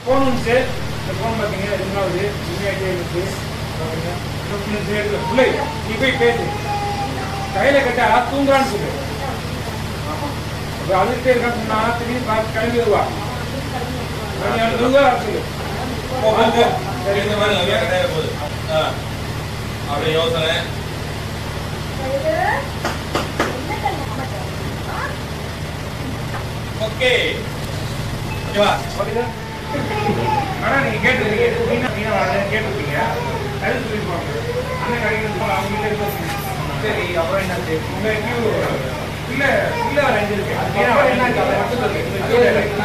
Phone வந்துச்சு இந்த phone பார்த்தீங்க ரெண்டாவது இனிமேட்டே இருக்கு பாருங்க இன்னும் சேர்க்கல பிள்ளை நீ போய் பேசு கையில கட்டா தூங்குறான்னு சொல்லு ஆமா அப்ப அழுத்தே இருக்கான்னு சொன்னா திடீர்னு பார்த்து கிளம்பி வருவா நீ தூங்க சொல்லு போ, போ, போ. இந்த மாதிரி நிறைய கிடையாது போகுது. ஆ. அப்படியே யோசனை ஓகே ஓகேவா ஓகேதா? ஆனா நீங்க கேட்டிருக்கீங்க மீனா மீனா வரலன்னு கேட்டிருக்கீங்க அது சொல்லிருப்பாங்க அண்ணன் கடைக்கு போல அவங்க வீட்டுல இருக்க சரி அப்புறம் என்ன உங்க கியூ இல்ல இல்ல வர இருக்கு மீனா வர என்ன அதை மட்டும் சொல்லுங்க